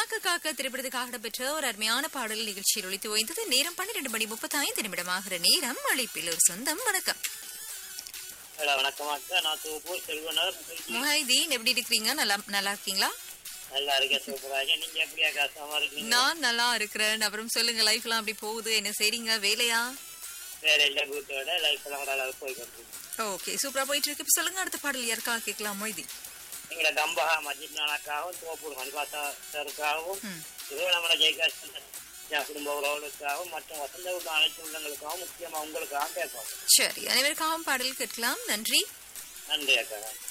காக்க காக்க திரைப்படத்துக்காக இடம்பெற்ற ஒரு அருமையான பாடல் நிகழ்ச்சியில் ஒழித்து ஓய்ந்தது நேரம் பன்னிரண்டு மணி முப்பத்தி ஐந்து நிமிடமாகிற நேரம் அழைப்பில் ஒரு சொந்தம் வணக்கம் ஹலோ வணக்கம் அக்கா நான் தூப்பூர் செல்வனர் முஹைதீன் எப்படி இருக்கிறீங்க நல்லா நல்லா இருக்கீங்களா நல்லா இருக்கேன் சூப்பராக நீங்க எப்படி அக்கா சும்மா இருக்கீங்க நான் நல்லா இருக்கிறேன் அப்புறம் சொல்லுங்க லைஃப் எல்லாம் அப்படி போகுது என்ன செய்றீங்க வேலையா வேற எல்லா வீட்டோட லைஃப் எல்லாம் ஒரு அளவு போய் கொண்டிருக்கு ஓகே சூப்பரா போயிட்டு இருக்கு இப்ப சொல்லுங்க அடுத்த பாடல் யாருக்கா கேட்கலாம் மொய்தி எங்களை கம்பஹா மஜித் நானாக்காகவும் தோப்பூர் மணிபாசா சாருக்காகவும் ம். திருவண்ணாமலை ஜெயகாசன் என் குடும்ப உறவுகளுக்காகவும் மற்றும் வசந்த உள்ள அனைத்து உள்ளங்களுக்காகவும் முக்கியமா உங்களுக்காகவும் பேசுவோம் சரி அனைவருக்காகவும் பாடல் கேட்கலாம் நன்றி நன்றி அக்கா